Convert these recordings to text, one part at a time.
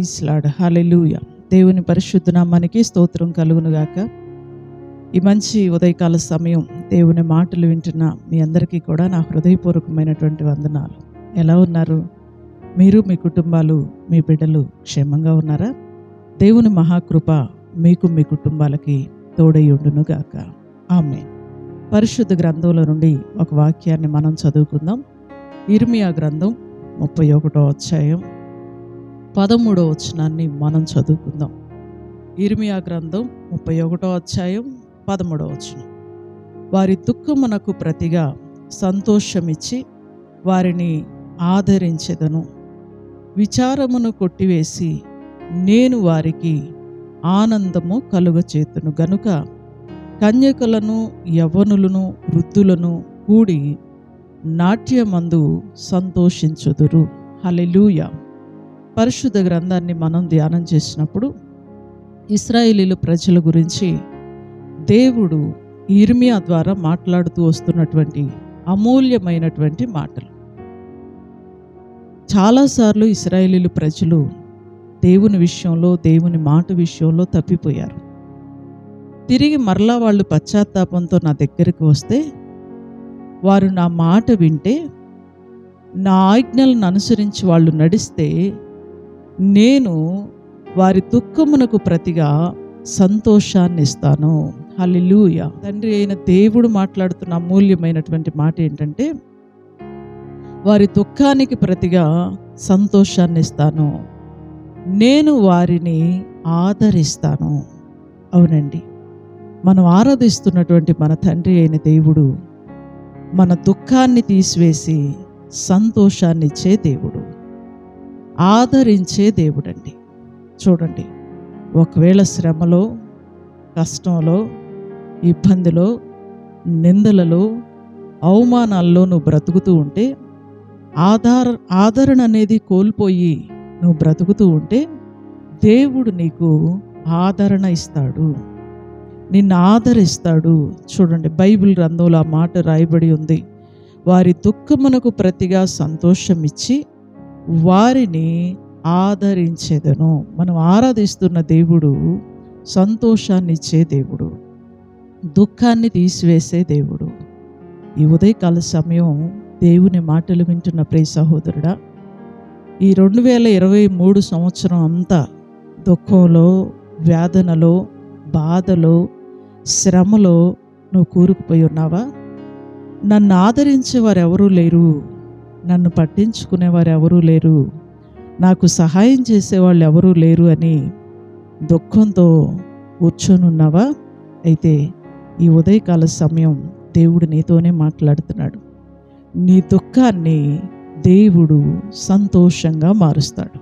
price lord hallelujah దేవుని పరిశుద్ధ నామానికి స్తోత్రం కలుగునుగాక ఈ మంచి ఉదయకాల సమయం దేవుని మాటలు వింటున్న మీ అందరికీ కూడా నా హృదయపూర్వకమైనటువంటి వందనాలు ఎలా ఉన్నారు మీరు మీ కుటుంబాలు మీ బిడ్డలు క్షేమంగా ఉన్నారా దేవుని మహాకృప మీకు మీ కుటుంబాలకి తోడై ఉండునుగాక ఆమె పరిశుద్ధ గ్రంథంలో నుండి ఒక వాక్యాన్ని మనం చదువుకుందాం ఇర్మియా గ్రంథం ముప్పై ఒకటో అధ్యాయం పదమూడో వచనాన్ని మనం చదువుకుందాం ఇర్మియా గ్రంథం ముప్పై ఒకటో అధ్యాయం పదమూడో వచనం వారి దుఃఖమునకు ప్రతిగా సంతోషమిచ్చి వారిని ఆదరించెదను విచారమును కొట్టివేసి నేను వారికి ఆనందము కలుగచేతును గనుక కన్యకలను యవ్వనులను వృద్ధులను కూడి నాట్యమందు సంతోషించుదురు హలెలూయ పరిశుద్ధ గ్రంథాన్ని మనం ధ్యానం చేసినప్పుడు ఇస్రాయేలీలు ప్రజల గురించి దేవుడు ఇర్మియా ద్వారా మాట్లాడుతూ వస్తున్నటువంటి అమూల్యమైనటువంటి మాటలు చాలాసార్లు ఇస్రాయేలీలు ప్రజలు దేవుని విషయంలో దేవుని మాట విషయంలో తప్పిపోయారు తిరిగి మరలా వాళ్ళు పశ్చాత్తాపంతో నా దగ్గరికి వస్తే వారు నా మాట వింటే నా ఆజ్ఞలను అనుసరించి వాళ్ళు నడిస్తే నేను వారి దుఃఖమునకు ప్రతిగా సంతోషాన్ని ఇస్తాను హల్లెలూయ తండ్రి అయిన దేవుడు మాట్లాడుతున్న అమూల్యమైనటువంటి మాట ఏంటంటే వారి దుఃఖానికి ప్రతిగా సంతోషాన్ని ఇస్తాను నేను వారిని ఆదరిస్తాను అవునండి మనం ఆరాధిస్తున్నటువంటి మన తండ్రి అయిన దేవుడు మన దుఃఖాన్ని తీసివేసి సంతోషాన్ని ఇచ్చే దేవుడు ఆదరించే దేవుడండి చూడండి ఒకవేళ శ్రమలో కష్టంలో ఇబ్బందిలో నిందలలో అవమానాల్లో నువ్వు బ్రతుకుతూ ఉంటే ఆధార ఆదరణ అనేది కోల్పోయి నువ్వు బ్రతుకుతూ ఉంటే దేవుడు నీకు ఆదరణ ఇస్తాడు నిన్ను ఆదరిస్తాడు చూడండి బైబిల్ గ్రంథంలో ఆ మాట రాయబడి ఉంది వారి దుఃఖమునకు ప్రతిగా సంతోషం ఇచ్చి వారిని ఆదరించేదను మనం ఆరాధిస్తున్న దేవుడు సంతోషాన్ని ఇచ్చే దేవుడు దుఃఖాన్ని తీసివేసే దేవుడు ఈ ఉదయకాల సమయం దేవుని మాటలు వింటున్న ప్రియ సహోదరుడా ఈ రెండు వేల ఇరవై మూడు సంవత్సరం అంతా దుఃఖంలో వేదనలో బాధలో శ్రమలో నువ్వు కూరుకుపోయి ఉన్నావా నన్ను ఆదరించే వారు ఎవరూ లేరు నన్ను పట్టించుకునేవారు ఎవరూ లేరు నాకు సహాయం చేసేవాళ్ళు ఎవరూ లేరు అని దుఃఖంతో కూర్చొని ఉన్నావా అయితే ఈ ఉదయకాల సమయం దేవుడు నీతోనే మాట్లాడుతున్నాడు నీ దుఃఖాన్ని దేవుడు సంతోషంగా మారుస్తాడు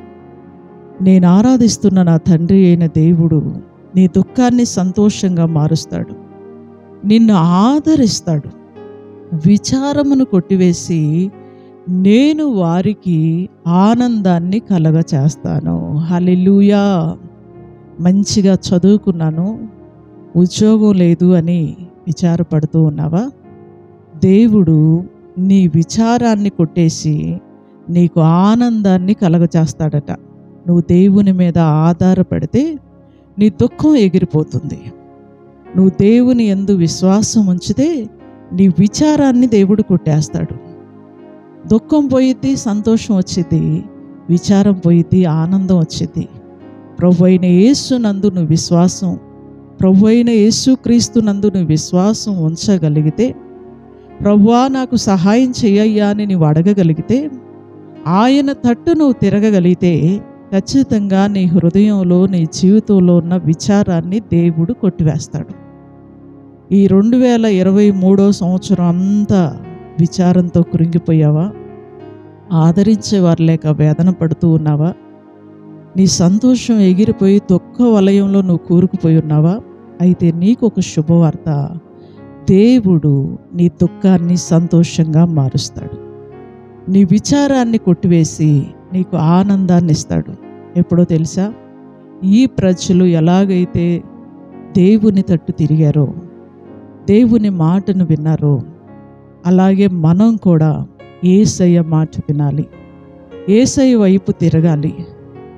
నేను ఆరాధిస్తున్న నా తండ్రి అయిన దేవుడు నీ దుఃఖాన్ని సంతోషంగా మారుస్తాడు నిన్ను ఆదరిస్తాడు విచారమును కొట్టివేసి నేను వారికి ఆనందాన్ని కలగ చేస్తాను హలెలుయా మంచిగా చదువుకున్నాను ఉద్యోగం లేదు అని విచారపడుతూ ఉన్నావా దేవుడు నీ విచారాన్ని కొట్టేసి నీకు ఆనందాన్ని కలగచేస్తాడట నువ్వు దేవుని మీద ఆధారపడితే నీ దుఃఖం ఎగిరిపోతుంది నువ్వు దేవుని ఎందు విశ్వాసం ఉంచితే నీ విచారాన్ని దేవుడు కొట్టేస్తాడు దుఃఖం పోయిద్ది సంతోషం వచ్చింది విచారం పోయిద్ది ఆనందం వచ్చింది ప్రభు అయిన యేసు నందు నువ్వు విశ్వాసం ప్రభు అయిన యేసు క్రీస్తు నందు నువ్వు విశ్వాసం ఉంచగలిగితే ప్రభువా నాకు సహాయం చేయయ్యా అని నువ్వు అడగగలిగితే ఆయన తట్టు నువ్వు తిరగగలిగితే ఖచ్చితంగా నీ హృదయంలో నీ జీవితంలో ఉన్న విచారాన్ని దేవుడు కొట్టివేస్తాడు ఈ రెండు వేల ఇరవై మూడో సంవత్సరం అంతా విచారంతో కృంగిపోయావా ఆదరించేవారు లేక వేదన పడుతూ ఉన్నావా నీ సంతోషం ఎగిరిపోయి దుఃఖ వలయంలో నువ్వు కూరుకుపోయి ఉన్నావా అయితే నీకు ఒక శుభవార్త దేవుడు నీ దుఃఖాన్ని సంతోషంగా మారుస్తాడు నీ విచారాన్ని కొట్టివేసి నీకు ఆనందాన్ని ఇస్తాడు ఎప్పుడో తెలుసా ఈ ప్రజలు ఎలాగైతే దేవుని తట్టు తిరిగారో దేవుని మాటను విన్నారో అలాగే మనం కూడా ఏసయ్య మాట వినాలి ఏసయ్య వైపు తిరగాలి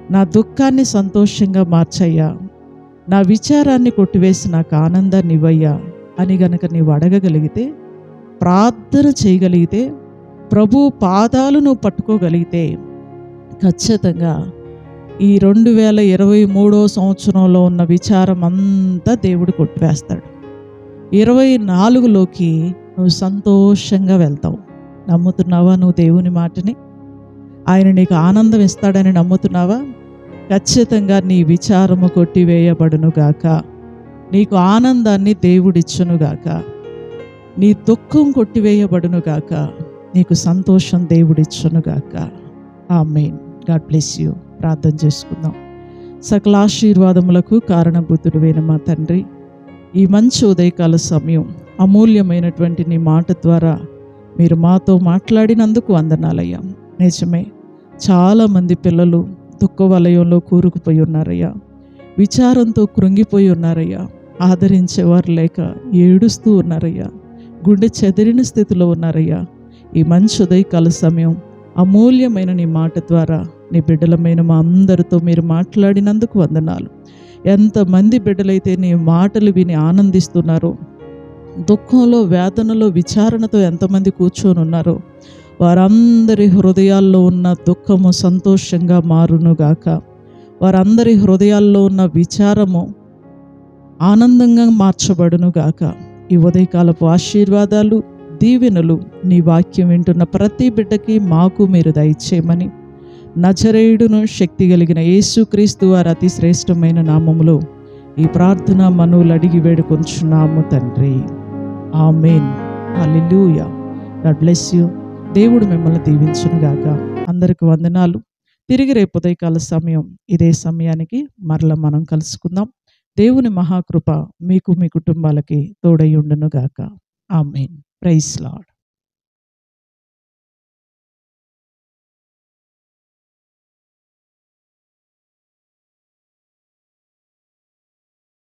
నా దుఃఖాన్ని సంతోషంగా మార్చయ్యా నా విచారాన్ని కొట్టివేసి నాకు ఆనందాన్ని ఇవ్వయ్యా అని గనక నీవు అడగగలిగితే ప్రార్థన చేయగలిగితే ప్రభు పాదాలు నువ్వు పట్టుకోగలిగితే ఖచ్చితంగా ఈ రెండు వేల ఇరవై మూడో సంవత్సరంలో ఉన్న విచారం అంతా దేవుడు కొట్టివేస్తాడు ఇరవై నాలుగులోకి నువ్వు సంతోషంగా వెళ్తావు నమ్ముతున్నావా నువ్వు దేవుని మాటని ఆయన నీకు ఆనందం ఇస్తాడని నమ్ముతున్నావా ఖచ్చితంగా నీ విచారము కొట్టివేయబడును గాక నీకు ఆనందాన్ని దేవుడిచ్చును గాక నీ దుఃఖం కొట్టివేయబడును గాక నీకు సంతోషం దేవుడిచ్చును గాక ఆ మెయిన్ గాడ్ బ్లెస్ యూ ప్రార్థన చేసుకుందాం సకల ఆశీర్వాదములకు కారణభూతుడువైన మా తండ్రి ఈ మంచి ఉదయకాల సమయం అమూల్యమైనటువంటి నీ మాట ద్వారా మీరు మాతో మాట్లాడినందుకు వందనాలయ్యా నిజమే చాలామంది పిల్లలు దుఃఖ వలయంలో కూరుకుపోయి ఉన్నారయ్యా విచారంతో కృంగిపోయి ఉన్నారయ్యా ఆదరించేవారు లేక ఏడుస్తూ ఉన్నారయ్యా గుండె చెదిరిన స్థితిలో ఉన్నారయ్యా ఈ మంచి ఉదయకాల సమయం అమూల్యమైన నీ మాట ద్వారా నీ బిడ్డలమైన మా అందరితో మీరు మాట్లాడినందుకు వందనాలు ఎంతమంది బిడ్డలైతే నీ మాటలు విని ఆనందిస్తున్నారో దుఃఖంలో వేదనలో విచారణతో ఎంతమంది కూర్చొని ఉన్నారో వారందరి హృదయాల్లో ఉన్న దుఃఖము సంతోషంగా మారునుగాక వారందరి హృదయాల్లో ఉన్న విచారము ఆనందంగా మార్చబడునుగాక ఈ ఉదయకాలపు ఆశీర్వాదాలు దీవెనలు నీ వాక్యం వింటున్న ప్రతి బిడ్డకి మాకు మీరు దయచేయమని నజరేయుడును శక్తి కలిగిన యేసుక్రీస్తు వారి అతి శ్రేష్టమైన నామములో ఈ ప్రార్థన మనవులు అడిగి వేడుకొంచున్నాము తండ్రి amen hallelujah God bless you దేవుడు మిమ్మల్ని దీవించునుగాక అందరికి వందనాలు తిరిగి రేపు ఉదయకాల సమయం ఇదే సమయానికి మరల మనం కలుసుకుందాం దేవుని మహాకృప మీకు మీ కుటుంబాలకి తోడై ఉండునుగాక ఆమెన్ ప్రైస్ లాడ్